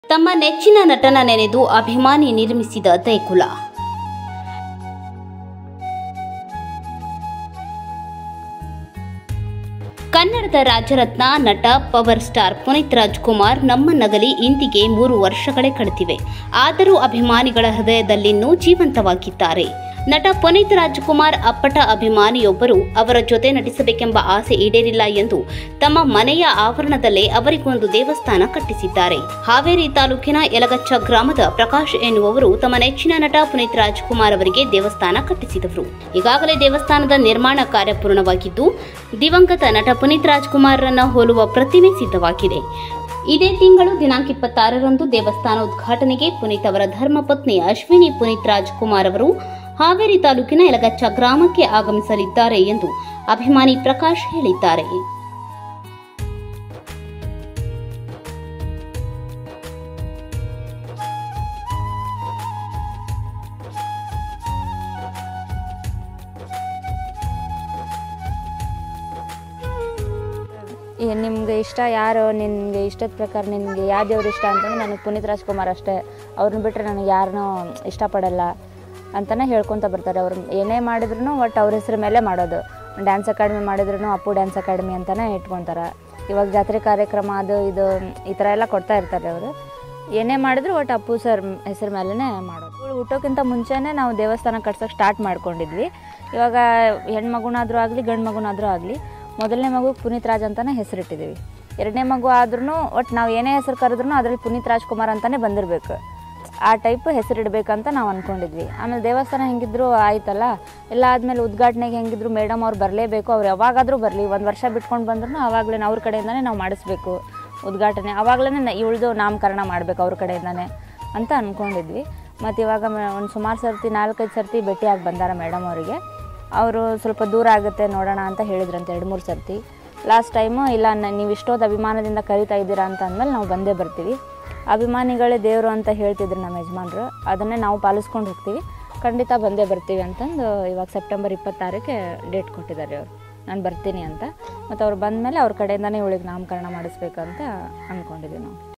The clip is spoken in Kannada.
ತಮ್ಮ ನೆಚ್ಚಿನ ನಟನ ನೆನೆದು ಅಭಿಮಾನಿ ನಿರ್ಮಿಸಿದ ದೇಗುಲ ಕನ್ನಡದ ರಾಜರತ್ನ ನಟ ಪವರ್ ಸ್ಟಾರ್ ಪುನೀತ್ ರಾಜ್ಕುಮಾರ್ ನಮ್ಮ ನಗಲಿ ಇಂದಿಗೆ ಮೂರು ವರ್ಷಗಳೇ ಕಳೆದಿವೆ ಆದರೂ ಅಭಿಮಾನಿಗಳ ಹೃದಯದಲ್ಲಿನ್ನೂ ಜೀವಂತವಾಗಿದ್ದಾರೆ ನಟ ಪುನೀತ್ ರಾಜ್ಕುಮಾರ್ ಅಪ್ಪಟ ಅಭಿಮಾನಿಯೊಬ್ಬರು ಅವರ ಜೊತೆ ನಟಿಸಬೇಕೆಂಬ ಆಸೆ ಈಡೇರಿಲ್ಲ ಎಂದು ತಮ್ಮ ಮನೆಯ ಆವರಣದಲ್ಲೇ ಅವರಿಗೊಂದು ದೇವಸ್ಥಾನ ಕಟ್ಟಿಸಿದ್ದಾರೆ ಹಾವೇರಿ ತಾಲೂಕಿನ ಯಲಗಚ್ಚ ಗ್ರಾಮದ ಪ್ರಕಾಶ್ ಎನ್ನುವವರು ತಮ್ಮ ನೆಚ್ಚಿನ ನಟ ಪುನೀತ್ ರಾಜ್ಕುಮಾರ್ ಅವರಿಗೆ ದೇವಸ್ಥಾನ ಕಟ್ಟಿಸಿದವರು ಈಗಾಗಲೇ ದೇವಸ್ಥಾನದ ನಿರ್ಮಾಣ ಕಾರ್ಯ ಪೂರ್ಣವಾಗಿದ್ದು ದಿವಂಗತ ನಟ ಪುನೀತ್ ರಾಜ್ಕುಮಾರ್ರನ್ನ ಹೋಲುವ ಪ್ರತಿಮೆ ಸಿದ್ಧವಾಗಿದೆ ಇದೇ ತಿಂಗಳು ದಿನಾಂಕ ಇಪ್ಪತ್ತಾರರಂದು ದೇವಸ್ಥಾನ ಉದ್ಘಾಟನೆಗೆ ಪುನೀತ್ ಅವರ ಧರ್ಮಪತ್ನಿ ಅಶ್ವಿನಿ ಪುನೀತ್ ರಾಜ್ಕುಮಾರ್ ಅವರು ಹಾವೇರಿ ತಾಲೂಕಿನ ಯಲಗಚ್ಚ ಗ್ರಾಮಕ್ಕೆ ಆಗಮಿಸಲಿದ್ದಾರೆ ಎಂದು ಅಭಿಮಾನಿ ಪ್ರಕಾಶ್ ಹೇಳಿದ್ದಾರೆ ಈ ನಿಮ್ಗೆ ಇಷ್ಟ ಯಾರು ನಿನಗೆ ಇಷ್ಟದ ಪ್ರಕಾರ ನಿನಗೆ ಯಾವ ದೇವ್ರು ಇಷ್ಟ ಅಂತಂದ್ರೆ ನನಗೆ ಪುನೀತ್ ರಾಜ್ಕುಮಾರ್ ಅಷ್ಟೇ ಅವ್ರನ್ನ ಬಿಟ್ಟರೆ ನನಗೆ ಯಾರನ್ನೂ ಇಷ್ಟಪಡಲ್ಲ ಅಂತಲೇ ಹೇಳ್ಕೊತ ಬರ್ತಾರೆ ಅವ್ರು ಏನೇ ಮಾಡಿದ್ರು ಒಟ್ಟು ಅವ್ರ ಹೆಸ್ರ ಮೇಲೆ ಮಾಡೋದು ಡ್ಯಾನ್ಸ್ ಅಕಾಡೆಮಿ ಮಾಡಿದ್ರು ಅಪ್ಪು ಡ್ಯಾನ್ಸ್ ಅಕಾಡೆಮಿ ಅಂತಲೇ ಇಟ್ಕೊತಾರೆ ಇವಾಗ ಜಾತ್ರೆ ಕಾರ್ಯಕ್ರಮ ಅದು ಇದು ಈ ಥರ ಎಲ್ಲ ಕೊಡ್ತಾ ಇರ್ತಾರೆ ಅವರು ಏನೇ ಮಾಡಿದ್ರು ಒಟ್ಟು ಅಪ್ಪು ಸರ್ ಹೆಸರು ಮೇಲೇ ಮಾಡೋದು ಇವ್ಳು ಹುಟ್ಟೋಕ್ಕಿಂತ ಮುಂಚೆನೇ ನಾವು ದೇವಸ್ಥಾನ ಕಟ್ಸೋಕೆ ಸ್ಟಾರ್ಟ್ ಮಾಡ್ಕೊಂಡಿದ್ವಿ ಇವಾಗ ಹೆಣ್ಮಗುನಾದರೂ ಆಗಲಿ ಗಂಡು ಮಗುನಾದರೂ ಆಗಲಿ ಮೊದಲನೇ ಮಗು ಪುನೀತ್ ರಾಜ್ ಅಂತಲೇ ಹೆಸರಿಟ್ಟಿದ್ದೀವಿ ಎರಡನೇ ಮಗು ಆದ್ರೂ ಒಟ್ಟು ನಾವು ಏನೇ ಹೆಸರು ಕರೆದ್ರೂ ಅದರಲ್ಲಿ ಪುನೀತ್ ರಾಜ್ಕುಮಾರ್ ಅಂತಲೇ ಬಂದಿರಬೇಕು ಆ ಟೈಪ್ ಹೆಸರಿಡ್ಬೇಕಂತ ನಾವು ಅಂದ್ಕೊಂಡಿದ್ವಿ ಆಮೇಲೆ ದೇವಸ್ಥಾನ ಹೆಂಗಿದ್ರು ಆಯ್ತಲ್ಲ ಎಲ್ಲ ಆದಮೇಲೆ ಉದ್ಘಾಟನೆಗೆ ಹೆಂಗಿದ್ರು ಮೇಡಮ್ ಅವ್ರು ಬರಲೇಬೇಕು ಅವ್ರು ಯಾವಾಗಾದರೂ ಬರಲಿ ಒಂದು ವರ್ಷ ಬಿಟ್ಕೊಂಡು ಬಂದ್ರೂ ಆವಾಗಲೇ ಅವ್ರ ಕಡೆಯಿಂದನೇ ನಾವು ಮಾಡಿಸ್ಬೇಕು ಉದ್ಘಾಟನೆ ಆವಾಗಲೇ ಇವಳ್ದು ನಾಮಕರಣ ಮಾಡಬೇಕು ಅವ್ರ ಕಡೆಯಿಂದನೇ ಅಂತ ಅಂದ್ಕೊಂಡಿದ್ವಿ ಮತ್ತು ಇವಾಗ ಒಂದು ಸುಮಾರು ಸರ್ತಿ ನಾಲ್ಕೈದು ಸರ್ತಿ ಭೇಟಿಯಾಗಿ ಬಂದಾರ ಮೇಡಮ್ ಅವರಿಗೆ ಅವರು ಸ್ವಲ್ಪ ದೂರ ಆಗುತ್ತೆ ನೋಡೋಣ ಅಂತ ಹೇಳಿದ್ರಂತೆ ಎರಡು ಮೂರು ಸರ್ತಿ ಲಾಸ್ಟ್ ಟೈಮು ಇಲ್ಲ ನ- ನೀವು ಇಷ್ಟೊಂದು ಅಭಿಮಾನದಿಂದ ಕರಿತಾ ಇದ್ದೀರಾ ಅಂತ ಅಂದಮೇಲೆ ನಾವು ಬಂದೇ ಬರ್ತೀವಿ ಅಭಿಮಾನಿಗಳೇ ದೇವರು ಅಂತ ಹೇಳ್ತಿದ್ರು ನಮ್ಮ ಯಜಮಾನ್ರು ಅದನ್ನೇ ನಾವು ಪಾಲಿಸ್ಕೊಂಡು ಹೋಗ್ತೀವಿ ಖಂಡಿತ ಬಂದೇ ಬರ್ತೀವಿ ಅಂತಂದು ಇವಾಗ ಸೆಪ್ಟೆಂಬರ್ ಇಪ್ಪತ್ತಾರಕ್ಕೆ ಡೇಟ್ ಕೊಟ್ಟಿದ್ದಾರೆ ಅವರು ನಾನು ಬರ್ತೀನಿ ಅಂತ ಮತ್ತು ಅವ್ರು ಬಂದಮೇಲೆ ಅವ್ರ ಕಡೆಯಿಂದನೇ ಇವಳಿಗೆ ನಾಮಕರಣ ಮಾಡಿಸ್ಬೇಕಂತ ಅಂದ್ಕೊಂಡಿದ್ದೀವಿ ನಾವು